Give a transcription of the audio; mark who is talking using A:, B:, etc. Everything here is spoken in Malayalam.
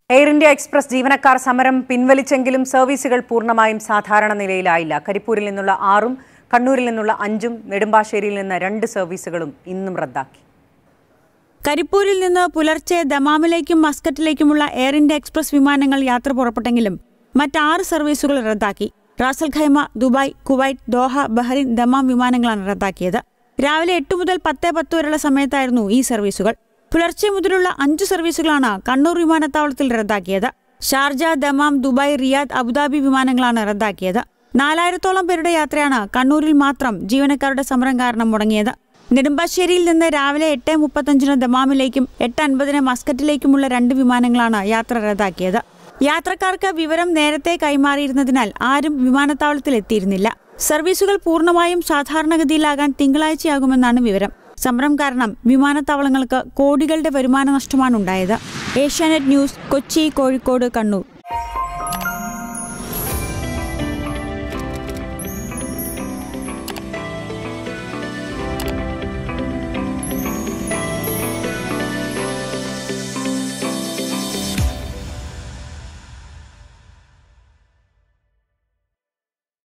A: എയർ ഇന്ത്യ എക്സ്പ്രസ് ജീവനക്കാർ സമരം പിൻവലിച്ചെങ്കിലും സർവീസുകൾ പൂർണ്ണമായും സാധാരണ നിലയിലായില്ല കരിപ്പൂരിൽ നിന്നുള്ള ആറും കണ്ണൂരിൽ നിന്നുള്ള അഞ്ചും നെടുമ്പാശ്ശേരിയിൽ നിന്ന് രണ്ട് സർവീസുകളും ഇന്നും റദ്ദാക്കി
B: കരിപ്പൂരിൽ നിന്ന് പുലർച്ചെ ദമാമിലേക്കും മസ്കറ്റിലേക്കുമുള്ള എയർ ഇന്ത്യ എക്സ്പ്രസ് വിമാനങ്ങൾ യാത്ര പുറപ്പെട്ടെങ്കിലും മറ്റാറ് സർവീസുകൾ റദ്ദാക്കി Ras al Khaimah Dubai Kuwait Doha Bahrain Dammam വിമാനങ്ങളാണ് റദ്ദാക്കിയത് രാവിലെ എട്ട് മുതൽ പത്ത് പത്ത് വരെയുള്ള സമയത്തായിരുന്നു ഈ സർവീസുകൾ പുലർച്ചെ മുതലുള്ള അഞ്ച് സർവീസുകളാണ് കണ്ണൂർ വിമാനത്താവളത്തിൽ റദ്ദാക്കിയത് Sharjah Dammam Dubai Riyadh Abu Dhabi വിമാനങ്ങളാണ് റദ്ദാക്കിയത് നാലായിരത്തോളം പേരുടെ യാത്രയാണ് കണ്ണൂരിൽ മാത്രം ജീവനക്കാരുടെ സമരം കാരണം മുടങ്ങിയത് നെടുമ്പാശ്ശേരിയിൽ നിന്ന് രാവിലെ എട്ട് മുപ്പത്തഞ്ചിന് ദമാമിലേക്കും എട്ട് അൻപതിന് മസ്കറ്റിലേക്കുമുള്ള രണ്ട് വിമാനങ്ങളാണ് യാത്ര റദ്ദാക്കിയത് യാത്രക്കാർക്ക് വിവരം നേരത്തെ കൈമാറിയിരുന്നതിനാൽ ആരും വിമാനത്താവളത്തിൽ എത്തിയിരുന്നില്ല സർവീസുകൾ പൂർണ്ണമായും സാധാരണഗതിയിലാകാൻ തിങ്കളാഴ്ചയാകുമെന്നാണ് വിവരം സമരം കാരണം വിമാനത്താവളങ്ങൾക്ക് കോടികളുടെ വരുമാന നഷ്ടമാണ് ഉണ്ടായത് ഏഷ്യാനെറ്റ് ന്യൂസ് കൊച്ചി കോഴിക്കോട് കണ്ണൂർ